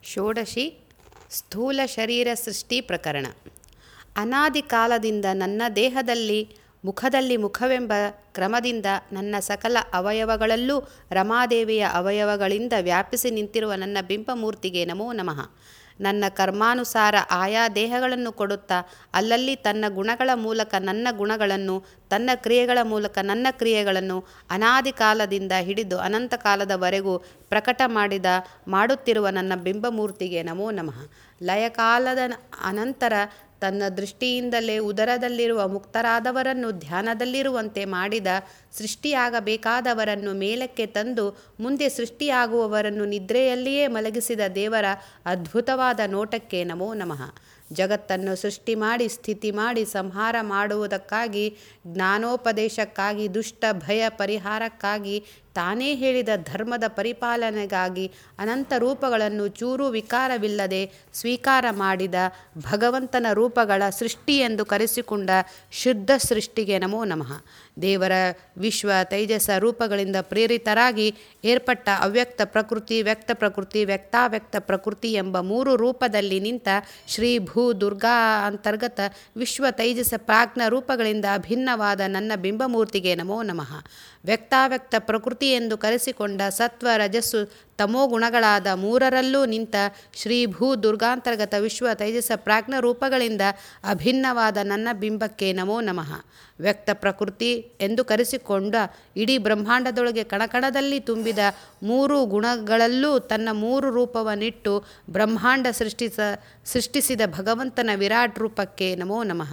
ಷೋಡಶಿ ಸ್ಥೂಲ ಶರೀರ ಸೃಷ್ಟಿ ಪ್ರಕರಣ ಅನಾದಿ ಕಾಲದಿಂದ ನನ್ನ ದೇಹದಲ್ಲಿ ಮುಖದಲ್ಲಿ ಮುಖವೆಂಬ ಕ್ರಮದಿಂದ ನನ್ನ ಸಕಲ ಅವಯವಗಳಲ್ಲೂ ರಮಾದೇವಿಯ ಅವಯವಗಳಿಂದ ವ್ಯಾಪಿಸಿ ನಿಂತಿರುವ ನನ್ನ ಬಿಂಬಮೂರ್ತಿಗೆ ನಮೋ ನಮಃ ನನ್ನ ಕರ್ಮಾನುಸಾರ ಆಯಾ ದೇಹಗಳನ್ನು ಕೊಡುತ್ತಾ ಅಲ್ಲಲ್ಲಿ ತನ್ನ ಗುಣಗಳ ಮೂಲಕ ನನ್ನ ಗುಣಗಳನ್ನು ತನ್ನ ಕ್ರಿಯೆಗಳ ಮೂಲಕ ನನ್ನ ಕ್ರಿಯೆಗಳನ್ನು ಅನಾದಿ ಕಾಲದಿಂದ ಹಿಡಿದು ಅನಂತ ಕಾಲದವರೆಗೂ ಪ್ರಕಟ ಮಾಡಿದ ಮಾಡುತ್ತಿರುವ ನನ್ನ ಬಿಂಬಮೂರ್ತಿಗೆ ನಮೋ ನಮಃ ಲಯಕಾಲದ ಅನಂತರ ತನ್ನ ದೃಷ್ಟಿಯಿಂದಲೇ ಉದರದಲ್ಲಿರುವ ಮುಕ್ತರಾದವರನ್ನು ಧ್ಯಾನದಲ್ಲಿರುವಂತೆ ಮಾಡಿದ ಸೃಷ್ಟಿಯಾಗಬೇಕಾದವರನ್ನು ಮೇಲಕ್ಕೆ ತಂದು ಮುಂದೆ ಸೃಷ್ಟಿಯಾಗುವವರನ್ನು ನಿದ್ರೆಯಲ್ಲಿಯೇ ಮಲಗಿಸಿದ ದೇವರ ಅದ್ಭುತವಾದ ನೋಟಕ್ಕೆ ನಮೋ ನಮಃ ಜಗತ್ತನ್ನು ಸೃಷ್ಟಿ ಮಾಡಿ ಸ್ಥಿತಿ ಮಾಡಿ ಸಂಹಾರ ಮಾಡುವುದಕ್ಕಾಗಿ ಜ್ಞಾನೋಪದೇಶಕ್ಕಾಗಿ ದುಷ್ಟ ಭಯ ಪರಿಹಾರಕ್ಕಾಗಿ ತಾನೇ ಹೇಳಿದ ಧರ್ಮದ ಪರಿಪಾಲನೆಗಾಗಿ ಅನಂತ ರೂಪಗಳನ್ನು ಚೂರು ವಿಕಾರವಿಲ್ಲದೆ ಸ್ವೀಕಾರ ಮಾಡಿದ ಭಗವಂತನ ರೂಪಗಳ ಸೃಷ್ಟಿ ಎಂದು ಕರೆಸಿಕೊಂಡ ಶುದ್ಧ ಸೃಷ್ಟಿಗೆ ನಮೋ ನಮಃ ದೇವರ ವಿಶ್ವ ತೈಜಸ ರೂಪಗಳಿಂದ ಪ್ರೇರಿತರಾಗಿ ಏರ್ಪಟ್ಟ ಅವ್ಯಕ್ತ ಪ್ರಕೃತಿ ವ್ಯಕ್ತ ಪ್ರಕೃತಿ ವ್ಯಕ್ತಾವ್ಯಕ್ತ ಪ್ರಕೃತಿ ಎಂಬ ಮೂರು ರೂಪದಲ್ಲಿ ನಿಂತ ಶ್ರೀ ಭೂ ದುರ್ಗಾ ಅಂತರ್ಗತ ವಿಶ್ವ ತೈಜಸ ಪ್ರಾಜ್ಞ ರೂಪಗಳಿಂದ ಅಭಿನ್ನವಾದ ನನ್ನ ಬಿಂಬಮೂರ್ತಿಗೆ ನಮೋ ನಮಃ ವ್ಯಕ್ತಾವ್ಯಕ್ತ ಪ್ರಕೃತಿ ಎಂದು ಕರೆಸಿಕೊಂಡ ಸತ್ವ ರಜಸ್ಸು ತಮೋ ಗುಣಗಳಾದ ಮೂರರಲ್ಲೂ ನಿಂತ ಶ್ರೀ ಭೂ ದುರ್ಗಾಂತರ್ಗತ ವಿಶ್ವ ತೈಜಸ ಪ್ರಾಜ್ಞ ರೂಪಗಳಿಂದ ಅಭಿನ್ನವಾದ ನನ್ನ ಬಿಂಬಕ್ಕೆ ನಮೋ ನಮಃ ವ್ಯಕ್ತ ಪ್ರಕೃತಿ ಎಂದು ಕರೆಸಿಕೊಂಡ ಇಡೀ ಬ್ರಹ್ಮಾಂಡದೊಳಗೆ ಕಣಕಣದಲ್ಲಿ ತುಂಬಿದ ಮೂರು ಗುಣಗಳಲ್ಲೂ ತನ್ನ ಮೂರು ರೂಪವನ್ನಿಟ್ಟು ಬ್ರಹ್ಮಾಂಡ ಸೃಷ್ಟಿಸ ಸೃಷ್ಟಿಸಿದ ಭಗವಂತನ ವಿರಾಟ್ ರೂಪಕ್ಕೆ ನಮೋ ನಮಃ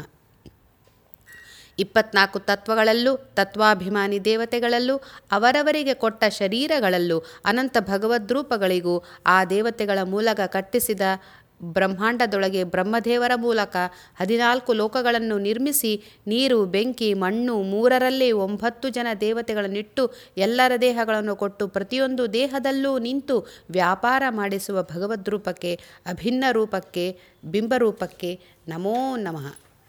ಇಪ್ಪತ್ನಾಲ್ಕು ತತ್ವಗಳಲ್ಲೂ ತತ್ವಾಭಿಮಾನಿ ದೇವತೆಗಳಲ್ಲೂ ಅವರವರಿಗೆ ಕೊಟ್ಟ ಶರೀರಗಳಲ್ಲೂ ಅನಂತ ಭಗವದ್ರೂಪಗಳಿಗೂ ಆ ದೇವತೆಗಳ ಮೂಲಕ ಕಟ್ಟಿಸಿದ ಬ್ರಹ್ಮಾಂಡದೊಳಗೆ ಬ್ರಹ್ಮದೇವರ ಮೂಲಕ ಹದಿನಾಲ್ಕು ಲೋಕಗಳನ್ನು ನಿರ್ಮಿಸಿ ನೀರು ಬೆಂಕಿ ಮಣ್ಣು ಮೂರರಲ್ಲಿ ಒಂಬತ್ತು ಜನ ದೇವತೆಗಳನ್ನಿಟ್ಟು ಎಲ್ಲರ ದೇಹಗಳನ್ನು ಕೊಟ್ಟು ಪ್ರತಿಯೊಂದು ದೇಹದಲ್ಲೂ ನಿಂತು ವ್ಯಾಪಾರ ಮಾಡಿಸುವ ಭಗವದ್ರೂಪಕ್ಕೆ ಅಭಿನ್ನ ರೂಪಕ್ಕೆ ಬಿಂಬರೂಪಕ್ಕೆ ನಮೋ ನಮಃ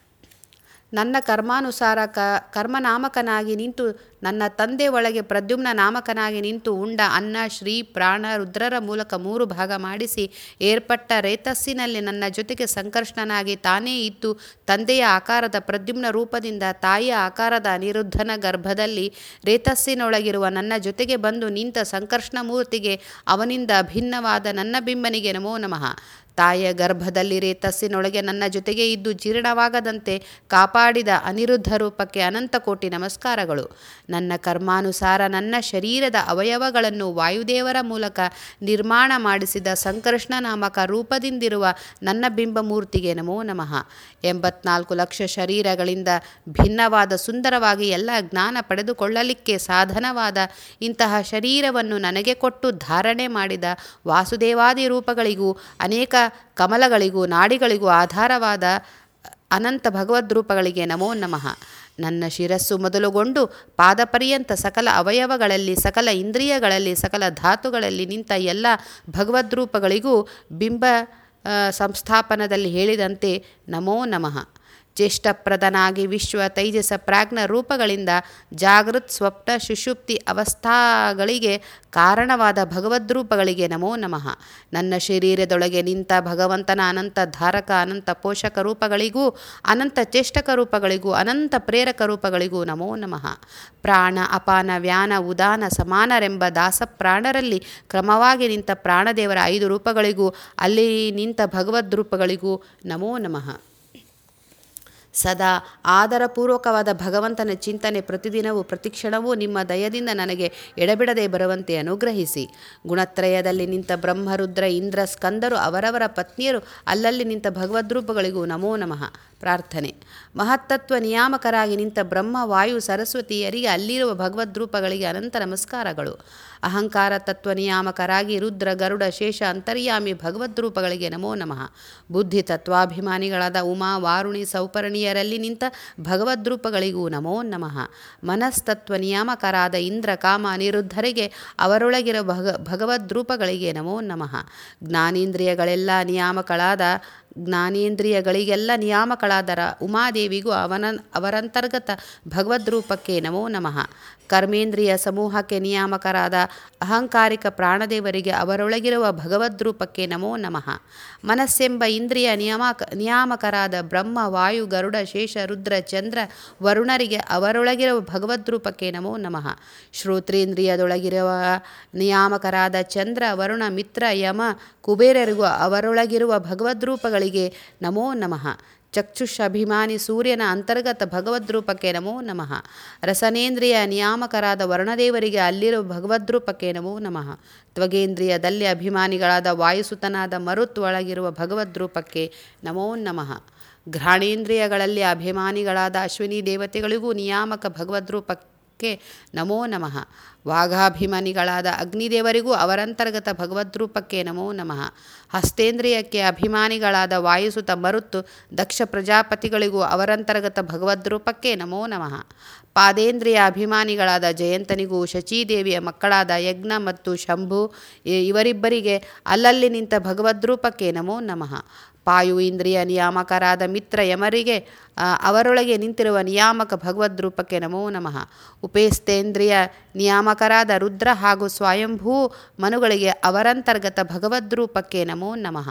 ನನ್ನ ಕರ್ಮಾನುಸಾರ ಕ ಕರ್ಮನಾಮಕನಾಗಿ ನಿಂತು ನನ್ನ ತಂದೆ ಒಳಗೆ ಪ್ರದ್ಯುಮ್ನ ನಾಮಕನಾಗಿ ನಿಂತು ಉಂಡ ಅನ್ನ ಶ್ರೀ ಪ್ರಾಣ ರುದ್ರರ ಮೂಲಕ ಮೂರು ಭಾಗ ಮಾಡಿಸಿ ಏರ್ಪಟ್ಟ ರೇತಸ್ಸಿನಲ್ಲಿ ನನ್ನ ಜೊತೆಗೆ ಸಂಕರ್ಷಣನಾಗಿ ತಾನೇ ಇದ್ದು ತಂದೆಯ ಆಕಾರದ ಪ್ರದ್ಯುಮ್ನ ರೂಪದಿಂದ ತಾಯಿಯ ಆಕಾರದ ಅನಿರುದ್ಧನ ಗರ್ಭದಲ್ಲಿ ರೇತಸ್ಸಿನೊಳಗಿರುವ ನನ್ನ ಜೊತೆಗೆ ಬಂದು ನಿಂತ ಸಂಕರ್ಷಣ ಮೂರ್ತಿಗೆ ಅವನಿಂದ ಅಭಿನ್ನವಾದ ನನ್ನ ಬಿಂಬನಿಗೆ ನಮೋ ನಮಃ ತಾಯಿಯ ಗರ್ಭದಲ್ಲಿ ರೇತಸ್ಸಿನೊಳಗೆ ನನ್ನ ಜೊತೆಗೆ ಇದ್ದು ಜೀರ್ಣವಾಗದಂತೆ ಕಾಪಾಡಿದ ಅನಿರುದ್ಧ ರೂಪಕ್ಕೆ ಅನಂತ ಕೋಟಿ ನಮಸ್ಕಾರಗಳು ನನ್ನ ಕರ್ಮಾನುಸಾರ ನನ್ನ ಶರೀರದ ಅವಯವಗಳನ್ನು ವಾಯುದೇವರ ಮೂಲಕ ನಿರ್ಮಾಣ ಮಾಡಿಸಿದ ಸಂಕರ್ಷಣ ನಾಮಕ ರೂಪದಿಂದಿರುವ ನನ್ನ ಬಿಂಬಮೂರ್ತಿಗೆ ನಮೋ ನಮಃ ಎಂಬತ್ನಾಲ್ಕು ಲಕ್ಷ ಶರೀರಗಳಿಂದ ಭಿನ್ನವಾದ ಸುಂದರವಾಗಿ ಎಲ್ಲ ಜ್ಞಾನ ಪಡೆದುಕೊಳ್ಳಲಿಕ್ಕೆ ಸಾಧನವಾದ ಇಂತಹ ಶರೀರವನ್ನು ನನಗೆ ಕೊಟ್ಟು ಧಾರಣೆ ಮಾಡಿದ ವಾಸುದೇವಾದಿ ರೂಪಗಳಿಗೂ ಅನೇಕ ಕಮಲಗಳಿಗೂ ನಾಡಿಗಳಿಗೂ ಆಧಾರವಾದ ಅನಂತ ಭಗವದ್ರೂಪಗಳಿಗೆ ನಮೋ ನಮಃ ನನ್ನ ಶಿರಸ್ಸು ಮೊದಲುಗೊಂಡು ಪಾದಪರ್ಯಂತ ಸಕಲ ಅವಯವಗಳಲ್ಲಿ ಸಕಲ ಇಂದ್ರಿಯಗಳಲ್ಲಿ ಸಕಲ ಧಾತುಗಳಲ್ಲಿ ನಿಂತ ಎಲ್ಲ ಭಗವದ್ರೂಪಗಳಿಗೂ ಬಿಂಬ ಸಂಸ್ಥಾಪನದಲ್ಲಿ ಹೇಳಿದಂತೆ ನಮೋ ನಮಃ ಚೇಷ್ಟಪ್ರದನಾಗಿ ವಿಶ್ವ ತೈಜಸ ಪ್ರಾಜ್ಞ ರೂಪಗಳಿಂದ ಜಾಗೃತ್ ಸ್ವಪ್ನ ಸುಷುಪ್ತಿ ಅವಸ್ಥಾಗಳಿಗೆ ಕಾರಣವಾದ ಭಗವದ್ರೂಪಗಳಿಗೆ ನಮೋ ನಮಃ ನನ್ನ ಶರೀರದೊಳಗೆ ನಿಂತ ಭಗವಂತನ ಅನಂತ ಧಾರಕ ಅನಂತ ಪೋಷಕ ರೂಪಗಳಿಗೂ ಅನಂತ ಚೇಷ್ಟಕ ರೂಪಗಳಿಗೂ ಅನಂತ ಪ್ರೇರಕ ರೂಪಗಳಿಗೂ ನಮೋ ನಮಃ ಪ್ರಾಣ ಅಪಾನ ವ್ಯಾನ ಉದಾನ ಸಮಾನರೆಂಬ ದಾಸ ಪ್ರಾಣರಲ್ಲಿ ಕ್ರಮವಾಗಿ ನಿಂತ ಪ್ರಾಣದೇವರ ಐದು ರೂಪಗಳಿಗೂ ಅಲ್ಲಿ ನಿಂತ ಭಗವದ್ರೂಪಗಳಿಗೂ ನಮೋ ನಮಃ ಸದಾ ಆದರಪೂರ್ವಕವಾದ ಭಗವಂತನ ಚಿಂತನೆ ಪ್ರತಿದಿನವೂ ಪ್ರತಿಕ್ಷಣವೂ ನಿಮ್ಮ ದಯದಿಂದ ನನಗೆ ಎಡಬಿಡದೆ ಬರುವಂತೆ ಅನುಗ್ರಹಿಸಿ ಗುಣತ್ರಯದಲ್ಲಿ ನಿಂತ ಬ್ರಹ್ಮರುದ್ರ ಇಂದ್ರ ಸ್ಕಂದರು ಅವರವರ ಪತ್ನಿಯರು ಅಲ್ಲಲ್ಲಿ ನಿಂತ ಭಗವದ್ರೂಪಗಳಿಗೂ ನಮೋ ನಮಃ ಪ್ರಾರ್ಥನೆ ಮಹತ್ತತ್ವ ನಿಯಾಮಕರಾಗಿ ನಿಂತ ಬ್ರಹ್ಮ ವಾಯು ಸರಸ್ವತಿಯರಿಗೆ ಅಲ್ಲಿರುವ ಭಗವದ್ರೂಪಗಳಿಗೆ ಅನಂತ ನಮಸ್ಕಾರಗಳು ಅಹಂಕಾರ ತತ್ವ ನಿಯಾಮಕರಾಗಿ ರುದ್ರ ಗರುಡ ಶೇಷ ಅಂತರ್ಯಾಮಿ ಭಗವದ್ರೂಪಗಳಿಗೆ ನಮೋ ನಮಃ ಬುದ್ಧಿ ತತ್ವಾಭಿಮಾನಿಗಳಾದ ಉಮಾ ವಾರುಣಿ ಸೌಪರ್ಣಿಯರಲ್ಲಿ ನಿಂತ ಭಗವದ್ರೂಪಗಳಿಗೂ ನಮೋ ನಮಃ ಮನಸ್ತತ್ವ ನಿಯಾಮಕರಾದ ಇಂದ್ರ ಕಾಮ ಅನಿರುದ್ಧರಿಗೆ ಅವರೊಳಗಿರೋ ಭಗ ಭಗವದ್ರೂಪಗಳಿಗೆ ನಮೋ ನಮಃ ಜ್ಞಾನೇಂದ್ರಿಯಗಳೆಲ್ಲ ನಿಯಾಮಕಳಾದ ಜ್ಞಾನೇಂದ್ರಿಯಗಳಿಗೆಲ್ಲ ನಿಯಾಮಕಳಾದ ರ- ಉಮಾದೇವಿಗೂ ಅವನ ಅವರಂತರ್ಗತ ಭಗವದ್ರೂಪಕ್ಕೆ ನಮೋ ನಮಃ ಕರ್ಮೇಂದ್ರಿಯ ಸಮೂಹಕ್ಕೆ ನಿಯಾಮಕರಾದ ಅಹಂಕಾರಿಕ ಪ್ರಾಣದೇವರಿಗೆ ಅವರೊಳಗಿರುವ ಭಗವದ್ರೂಪಕ್ಕೆ ನಮೋ ನಮಃ ಮನಸ್ಸೆಂಬ ಇಂದ್ರಿಯ ನಿಯಾಮಕ ನಿಯಾಮಕರಾದ ಬ್ರಹ್ಮ ವಾಯು ಗರುಡ ಶೇಷ ರುದ್ರ ಚಂದ್ರ ವರುಣರಿಗೆ ಅವರೊಳಗಿರುವ ಭಗವದ್ರೂಪಕ್ಕೆ ನಮೋ ನಮಃ ಶ್ರೋತ್ರೇಂದ್ರಿಯದೊಳಗಿರುವ ನಿಯಾಮಕರಾದ ಚಂದ್ರ ವರುಣ ಮಿತ್ರ ಯಮ ಕುಬೇರರಿಗೂ ಅವರೊಳಗಿರುವ ಭಗವದ್ರೂಪಗಳಿಗೆ ನಮೋ ನಮಃ ಚಕ್ಷುಷ್ ಅಭಿಮಾನಿ ಸೂರ್ಯನ ಅಂತರ್ಗತ ಭಗವದ್ರೂಪಕ್ಕೆ ನಮೋ ನಮಃ ರಸನೇಂದ್ರಿಯ ನಿಯಾಮಕರಾದ ವರ್ಣದೇವರಿಗೆ ಅಲ್ಲಿರುವ ಭಗವದ್ರೂಪಕ್ಕೆ ನಮೋ ನಮಃ ತ್ವಗೇಂದ್ರಿಯದಲ್ಲಿ ಅಭಿಮಾನಿಗಳಾದ ವಾಯುಸುತನಾದ ಮರುತ್ ಒಳಗಿರುವ ಭಗವದ್ರೂಪಕ್ಕೆ ನಮೋ ನಮಃ ಘ್ರಾಣೇಂದ್ರಿಯಗಳಲ್ಲಿ ಅಭಿಮಾನಿಗಳಾದ ಅಶ್ವಿನಿ ದೇವತೆಗಳಿಗೂ ನಿಯಾಮಕ ಭಗವದ್ರೂಪಕ್ಕೆ ನಮೋ ನಮಃ ವಾಘಾಭಿಮಾನಿಗಳಾದ ಅಗ್ನಿದೇವರಿಗೂ ಅವರಂತರ್ಗತ ಭಗವದ್ರೂಪಕ್ಕೆ ನಮೋ ನಮಃ ಹಸ್ತೇಂದ್ರಿಯಕ್ಕೆ ಅಭಿಮಾನಿಗಳಾದ ವಾಯುಸುತ ಮರುತ್ತು ದಕ್ಷ ಪ್ರಜಾಪತಿಗಳಿಗೂ ಅವರಂತರ್ಗತ ಭಗವದ್ರೂಪಕ್ಕೆ ನಮೋ ನಮಃ ಪಾದೇಂದ್ರಿಯ ಅಭಿಮಾನಿಗಳಾದ ಜಯಂತನಿಗೂ ಶಚೀದೇವಿಯ ಮಕ್ಕಳಾದ ಯಜ್ಞ ಮತ್ತು ಶಂಭು ಇ- ಇವರಿಬ್ಬರಿಗೆ ಅಲ್ಲಲ್ಲಿ ನಿಂತ ಭಗವದ್ರೂಪಕ್ಕೆ ನಮೋ ನಮಃ ಪಾಯು ಇಂದ್ರಿಯ ನಿಯಾಮಕರಾದ ಮಿತ್ರ ಯಮರಿಗೆ ಆ, ಅವರೊಳಗೆ ನಿಂತಿರುವ ನಿಯಾಮಕ ಭಗವದ್ರೂಪಕ್ಕೆ ನಮೋ ನಮಃ ಉಪೇಸ್ತೇಂದ್ರಿಯ ನಿಯಾಮಕರಾದ ರುದ್ರ ಹಾಗೂ ಸ್ವಯಂಭೂ ಮನುಗಳಿಗೆ ಅವರಂತರ್ಗತ ಭಗವದ್ರೂಪಕ್ಕೆ ನಮೋ ನಮಃ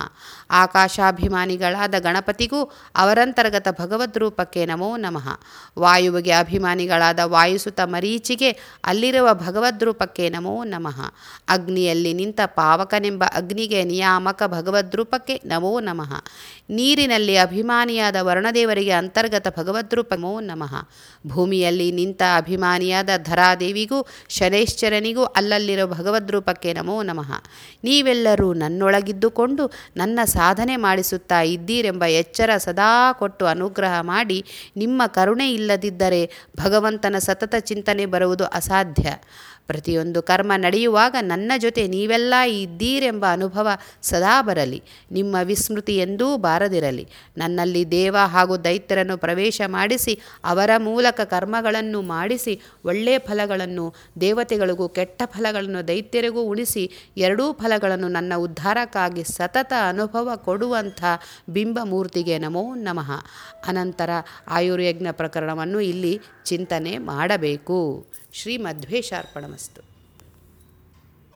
ಆಕಾಶಾಭಿಮಾನಿಗಳಾದ ಗಣಪತಿಗೂ ಅವರಂತರ್ಗತ ಭಗವದ್ರೂಪಕ್ಕೆ ನಮೋ ನಮಃ ವಾಯುವಿಗೆ ಅಭಿಮಾನಿಗಳಾದ ವಾಯುಸುತ ಮರೀಚಿಗೆ ಅಲ್ಲಿರುವ ಭಗವದ್ರೂಪಕ್ಕೆ ನಮೋ ನಮಃ ಅಗ್ನಿಯಲ್ಲಿ ನಿಂತ ಪಾವಕನೆಂಬ ಅಗ್ನಿಗೆ ನಿಯಾಮಕ ಭಗವದ್ರೂಪಕ್ಕೆ ನಮೋ ನಮಃ ನೀರಿನಲ್ಲಿ ಅಭಿಮಾನಿಯಾದ ವರ್ಣದೇವರಿಗೆ ಅಂತರ್ಗತ ಭಗವದ್ರೂಪ ನಮೋ ನಮಃ ಭೂಮಿಯಲ್ಲಿ ನಿಂತ ಅಭಿಮಾನಿಯಾದ ಧರಾದೇವಿಗೂ ಶನೈಶ್ಚರನಿಗೂ ಅಲ್ಲಲ್ಲಿರೋ ಭಗವದ್ರೂಪಕ್ಕೆ ನಮೋ ನಮಃ ನೀವೆಲ್ಲರೂ ನನ್ನೊಳಗಿದ್ದುಕೊಂಡು ನನ್ನ ಸಾಧನೆ ಮಾಡಿಸುತ್ತಾ ಇದ್ದೀರೆಂಬ ಎಚ್ಚರ ಸದಾ ಕೊಟ್ಟು ಅನುಗ್ರಹ ಮಾಡಿ ನಿಮ್ಮ ಕರುಣೆ ಇಲ್ಲದಿದ್ದರೆ ಭಗವಂತನ ಸತತ ಚಿಂತನೆ ಬರುವುದು ಅಸಾಧ್ಯ ಪ್ರತಿಯೊಂದು ಕರ್ಮ ನಡೆಯುವಾಗ ನನ್ನ ಜೊತೆ ನೀವೆಲ್ಲ ಇದ್ದೀರೆಂಬ ಅನುಭವ ಸದಾ ಬರಲಿ ನಿಮ್ಮ ವಿಸ್ಮೃತಿ ಎಂದೂ ಬಾರದಿರಲಿ ನನ್ನಲ್ಲಿ ದೇವ ಹಾಗೂ ದೈತ್ಯರನ್ನು ಪ್ರವೇಶ ಮಾಡಿಸಿ ಅವರ ಮೂಲಕ ಕರ್ಮಗಳನ್ನು ಮಾಡಿಸಿ ಒಳ್ಳೆಯ ಫಲಗಳನ್ನು ದೇವತೆಗಳಿಗೂ ಕೆಟ್ಟ ಫಲಗಳನ್ನು ದೈತ್ಯರಿಗೂ ಉಣಿಸಿ ಎರಡೂ ಫಲಗಳನ್ನು ನನ್ನ ಉದ್ಧಾರಕ್ಕಾಗಿ ಸತತ ಅನುಭವ ಕೊಡುವಂಥ ಬಿಂಬಮೂರ್ತಿಗೆ ನಮೋ ನಮಃ ಅನಂತರ ಆಯುರ್ಯಜ್ಞ ಪ್ರಕರಣವನ್ನು ಇಲ್ಲಿ ಚಿಂತನೆ ಮಾಡಬೇಕು ಶ್ರೀ ಮಧ್ವೇಶಾರ್ಪಣಮಸ್ತು